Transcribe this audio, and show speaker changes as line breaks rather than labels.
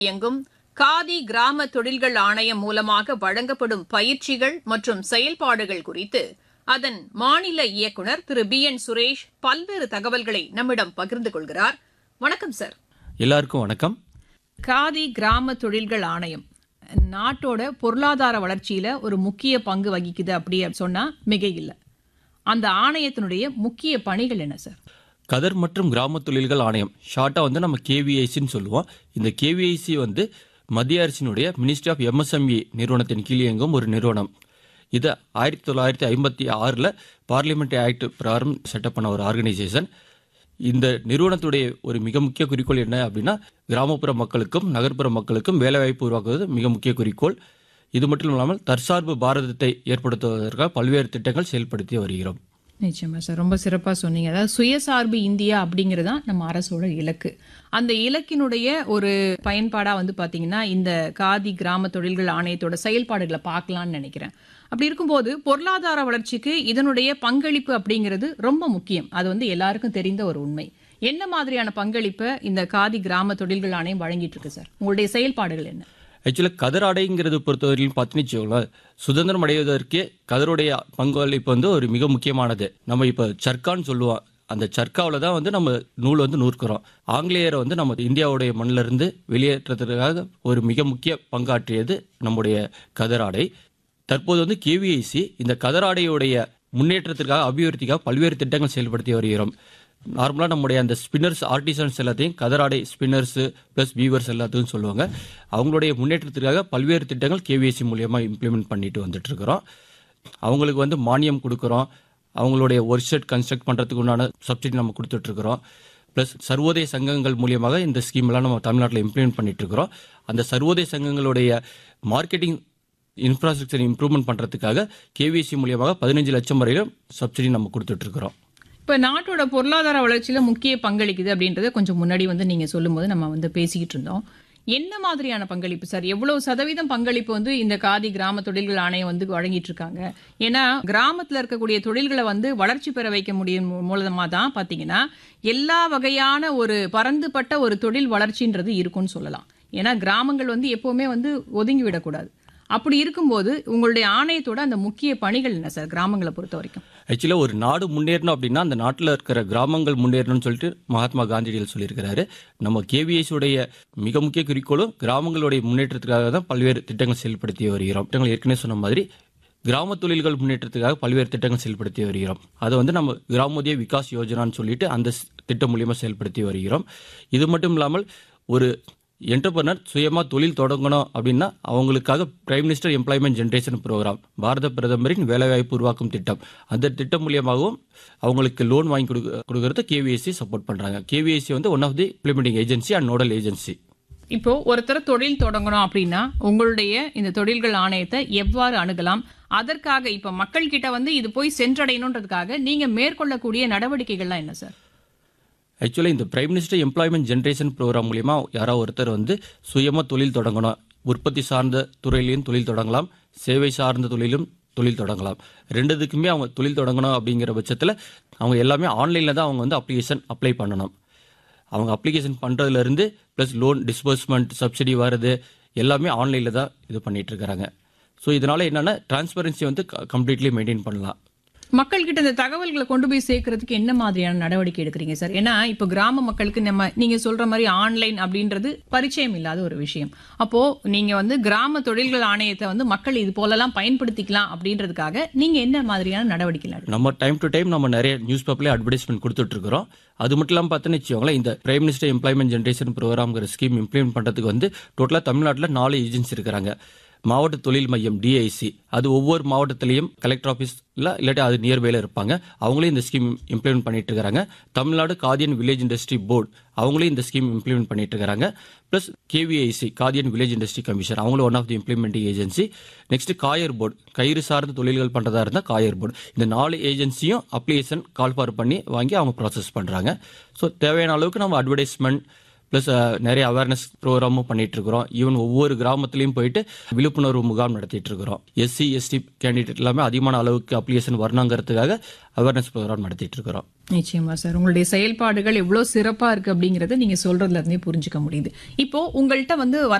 இயங்கும் காதி கிராம தொழில்கள் ஆணையம் மூலமாக வழங்கப்படும் பயிற்சிகள் மற்றும் செயல்பாடுகள் குறித்து அதன் மாநில இயக்குநர் திரு பி என் சுரேஷ் பல்வேறு தகவல்களை நம்மிடம் பகிர்ந்து கொள்கிறார் வணக்கம் சார்
எல்லாருக்கும் வணக்கம்
காதி கிராம தொழில்கள் ஆணையம் நாட்டோட பொருளாதார வளர்ச்சியில ஒரு முக்கிய பங்கு வகிக்குது அப்படி சொன்னா மிக இல்லை அந்த ஆணையத்தினுடைய முக்கிய பணிகள் என்ன சார்
கதர் மற்றும் கிராம தொழில்கள் ஆணையம் ஷார்ட்டாக வந்து நம்ம கேவிஐசின்னு சொல்லுவோம் இந்த கேவிஐசி வந்து மத்திய அரசினுடைய மினிஸ்ட்ரி ஆஃப் எம்எஸ்எம்இ நிறுவனத்தின் கீழ் இயங்கும் ஒரு நிறுவனம் இதை ஆயிரத்தி தொள்ளாயிரத்தி ஐம்பத்தி ஆறில் பார்லிமெண்ட் ஆக்ட் பிரகாரம் செட்டப் பண்ண ஒரு ஆர்கனைசேஷன் இந்த நிறுவனத்துடைய ஒரு மிக முக்கிய குறிக்கோள் என்ன அப்படின்னா கிராமப்புற மக்களுக்கும் நகர்ப்புற மக்களுக்கும் வேலைவாய்ப்பு உருவாக்குவது மிக முக்கிய குறிக்கோள் இது மட்டும் இல்லாமல் தற்சார்பு பாரதத்தை ஏற்படுத்துவதற்காக பல்வேறு திட்டங்கள் செயல்படுத்தி வருகிறோம்
நிச்சயமா சார் ரொம்ப சிறப்பாக சொன்னீங்க அதாவது சுயசார்பு இந்தியா அப்படிங்கிறது தான் நம்ம அரசோட இலக்கு அந்த இலக்கினுடைய ஒரு பயன்பாடாக வந்து பார்த்தீங்கன்னா இந்த காதி கிராம தொழில்கள் ஆணையத்தோட செயல்பாடுகளை பார்க்கலாம்னு நினைக்கிறேன் அப்படி இருக்கும்போது பொருளாதார வளர்ச்சிக்கு இதனுடைய பங்களிப்பு அப்படிங்கிறது ரொம்ப முக்கியம் அது வந்து எல்லாருக்கும் தெரிந்த ஒரு உண்மை என்ன மாதிரியான பங்களிப்பை இந்த காதி கிராம தொழில்கள் ஆணையம் வழங்கிட்டு இருக்கு சார் உங்களுடைய செயல்பாடுகள் என்ன
ஆக்சுவலாக கதர் ஆடைங்கிறது பொறுத்தவரையிலும் பார்த்தீங்கன்னு வச்சுக்கோங்களேன் சுதந்திரம் அடைவதற்கே கதருடைய பங்களிப்பு வந்து ஒரு மிக முக்கியமானது நம்ம இப்போ சர்க்கான்னு சொல்லுவோம் அந்த சர்க்காவில் தான் வந்து நம்ம நூல் வந்து நூற்கிறோம் ஆங்கிலேயரை வந்து நம்ம இந்தியாவுடைய மண்ணில இருந்து வெளியேற்றத்துக்காக ஒரு மிக முக்கிய பங்காற்றியது நம்முடைய கதர் ஆடை தற்போது வந்து கேவிஐசி இந்த கதர் ஆடையுடைய முன்னேற்றத்திற்காக அபிவிருத்திக்காக பல்வேறு திட்டங்கள் செயல்படுத்தி வருகிறோம் நார்மலாக நம்முடைய அந்த ஸ்பின்னர்ஸ் ஆர்டிசன்ஸ் எல்லாத்தையும் கதராடை ஸ்பின்னர்ஸு ப்ளஸ் வீவர்ஸ் எல்லாத்தையும் சொல்லுவாங்க அவங்களுடைய முன்னேற்றத்திற்காக பல்வேறு திட்டங்கள் கேவிஎஸ்சி மூலியமாக இம்ப்ளிமெண்ட் பண்ணிட்டு வந்துட்டு இருக்கிறோம் அவங்களுக்கு வந்து மானியம் கொடுக்குறோம் அவங்களுடைய ஒர்க் ஷர்ட் கன்ஸ்ட்ரக்ட் பண்ணுறதுக்கு உண்டான சப்சிடி நம்ம கொடுத்துட்ருக்குறோம் ப்ளஸ் சர்வோதய சங்கங்கள் மூலியமாக இந்த ஸ்கீம்லாம் நம்ம தமிழ்நாட்டில் இம்ப்ளிமெண்ட் பண்ணிட்டு இருக்கிறோம் அந்த சர்வோதய சங்கங்களுடைய மார்க்கெட்டிங் இன்ஃப்ராஸ்ட்ரக்சர் இம்ப்ரூவ்மெண்ட் பண்ணுறதுக்காக கேவிஎஸ்சி மூலியமாக பதினஞ்சு லட்சம் வரையிலும் சப்சிடி நம்ம கொடுத்துட்ருக்குறோம்
இப்போ நாட்டோட பொருளாதார வளர்ச்சியில முக்கிய பங்களிக்குது அப்படின்றத கொஞ்சம் முன்னாடி வந்து நீங்க சொல்லும்போது நம்ம வந்து பேசிக்கிட்டு இருந்தோம் என்ன மாதிரியான பங்களிப்பு சார் எவ்வளவு சதவீதம் பங்களிப்பு வந்து இந்த காதி கிராம தொழில்கள் ஆணையம் வந்து வழங்கிட்டு இருக்காங்க ஏன்னா கிராமத்துல இருக்கக்கூடிய தொழில்களை வந்து வளர்ச்சி பெற வைக்க முடியும் மூலமா தான் பாத்தீங்கன்னா எல்லா வகையான ஒரு பரந்துபட்ட ஒரு தொழில் வளர்ச்சின்றது இருக்கும்னு சொல்லலாம் ஏன்னா கிராமங்கள் வந்து எப்பவுமே வந்து ஒதுங்கி விடக்கூடாது அப்படி இருக்கும்போது உங்களுடைய ஆணையத்தோட அந்த முக்கிய பணிகள் என்ன சார் கிராமங்களை பொறுத்த வரைக்கும்
ஆக்சுவலாக ஒரு நாடு முன்னேறணும் அப்படின்னா அந்த நாட்டில் இருக்கிற கிராமங்கள் முன்னேறணும்னு சொல்லிட்டு மகாத்மா காந்தியடிகள் சொல்லியிருக்கிறாரு நம்ம KVS உடைய மிக முக்கிய குறிக்கோளும் கிராமங்களுடைய முன்னேற்றத்துக்காக தான் பல்வேறு திட்டங்கள் செயல்படுத்தி வருகிறோம் திட்டங்கள் ஏற்கனவே சொன்ன மாதிரி கிராம தொழில்கள் முன்னேற்றத்துக்காக பல்வேறு திட்டங்கள் செயல்படுத்தி வருகிறோம் அதை வந்து நம்ம கிராமோதய விகாஸ் யோஜனான்னு சொல்லிட்டு அந்த ஸ்- திட்டம் மூலியமாக செயல்படுத்தி வருகிறோம் இது மட்டும் இல்லாமல் ஒரு என்டர்பிரனர் சுயமாக தொழில் தொடங்கணும் அப்படின்னா அவங்களுக்காக prime minister employment generation programme பாரத பிரதமரின் வேலைவாய்ப்பு உருவாக்கும் திட்டம் அந்த திட்டம் மூலியமாகவும் அவங்களுக்கு லோன் வாங்கி கொடுக்க கொடுக்கறது கேவிஎஸ்சி சப்போர்ட் பண்ணுறாங்க கேவிஎஸ்சி வந்து one of the implementing agency and nodal agency
இப்போ ஒருத்தர் தொழில் தொடங்கணும் அப்படின்னா உங்களுடைய இந்த தொழில்கள் ஆணையத்தை எவ்வாறு அணுகலாம் அதற்காக இப்ப மக்கள் கிட்ட வந்து இது போய் சென்றடையணுன்றதுக்காக நீங்க மேற்கொள்ளக்கூடிய நடவடிக்கைகள்லாம் என்ன சார்
ஆக்சுவலாக இந்த prime minister employment generation programme மூலியமா யாரோ ஒருத்தர் வந்து சுயமாக தொழில் தொடங்கணும் உற்பத்தி சார்ந்த துறையிலையும் தொழில் தொடங்கலாம் சேவை சார்ந்த தொழிலும் தொழில் தொடங்கலாம் ரெண்டுத்துக்குமே அவங்க தொழில் தொடங்கணும் அப்படிங்கிற பட்சத்தில் அவங்க எல்லாமே ஆன்லைனில் தான் அவங்க வந்து அப்ளிகேஷன் அப்ளை பண்ணணும் அவங்க அப்ளிகேஷன் பண்ணுறதுலேருந்து ப்ளஸ் லோன் டிஸ்பர்ஸ்மெண்ட் சப்சிடி வர்றது எல்லாமே ஆன்லைனில் தான் இது பண்ணிட்டு இருக்கிறாங்க ஸோ இதனால் என்னென்னா டிரான்ஸ்பரன்சி வந்து கம்ப்ளீட்லி மெயின்டைன் பண்ணலாம்
மக்கள் கிட்ட இந்த தகவல்களை கொண்டு போய் சேர்க்கறதுக்கு என்ன மாதிரியான நடவடிக்கை எடுக்கிறீங்க சார் ஏன்னா இப்போ கிராம மக்களுக்கு நம்ம நீங்க சொல்ற மாதிரி ஆன்லைன் அப்படின்றது பரிச்சயம் இல்லாத ஒரு விஷயம் அப்போ நீங்க வந்து கிராம தொழில்கள் ஆணையத்தை வந்து மக்கள் இது போலலாம் பயன்படுத்திக்கலாம் அப்படின்றதுக்காக நீங்க என்ன மாதிரியான நடவடிக்கை எடுக்கிறீங்க?
நம்ம டைம் டு டைம் நம்ம நிறைய நியூஸ் பேப்பர்லேயே அட்வர்டைஸ்மெண்ட் கொடுத்துட்டு இருக்கிறோம் அது மட்டும் இல்லாமல் பார்த்தோன்னு வச்சுக்கோங்களேன் இந்த பிரைம் மினிஸ்டர் எம்ப்ளாய்மெண்ட் ஜென்ரேஷன் ப்ரோக்ராம்ங்கிற ஸ்கீம் இம்ப்ளிமெண்ட் பண்ணுறதுக்கு வந்து டோட்டலாக தமிழ்நாட்டில் நாலு ஏஜென்சி இருக்கிறாங்க மாவட்ட தொழில் மையம் டிஐசி அது ஒவ்வொரு மாவட்டத்திலையும் கலெக்டர் ஆஃபீஸில் இல்லாட்டி அது நியர்பைல இருப்பாங்க அவங்களே இந்த ஸ்கீம் இம்ப்ளிமெண்ட் பண்ணிட்டு இருக்காங்க Tamil Nadu Khadi and village industry board அவங்களே இந்த ஸ்கீம் இம்ப்ளிமெண்ட் பண்ணிட்டு இருக்காங்க plus KVIC Khadi and village industry commission அவங்களும் one of the implementing agency next coir board கயிறு சார்ந்த தொழில்கள் பண்ணுறதா இருந்தால் காயர் போர்டு இந்த நாலு ஏஜென்சியும் அப்ளிகேஷன் கால் ஃபார் பண்ணி வாங்கி அவங்க ப்ராசஸ் பண்ணுறாங்க ஸோ தேவையான அளவுக்கு நம்ம அட்வர்டைஸ்மெண்ட் ப்ளஸ் நிறைய அவேர்னஸ் ப்ரோக்ராமும் பண்ணிட்டு இருக்கிறோம் ஈவன் ஒவ்வொரு கிராமத்துலையும் போயிட்டு விழிப்புணர்வு முகாம் நடத்திட்டு இருக்கிறோம் எஸ்சி எஸ்டி கேண்டிடேட் எல்லாமே அதிகமான அளவுக்கு அப்ளிகேஷன் வரணுங்கிறதுக்காக அவேர்னஸ் ப்ரோக்ராம் நடத்திட்டு இருக்கிறோம்
நிச்சயமா சார் உங்களுடைய செயல்பாடுகள் எவ்வளவு சிறப்பா இருக்கு அப்படிங்கறத நீங்க சொல்றதுல இருந்தே புரிஞ்சுக்க முடியுது இப்போ உங்கள்கிட்ட வந்து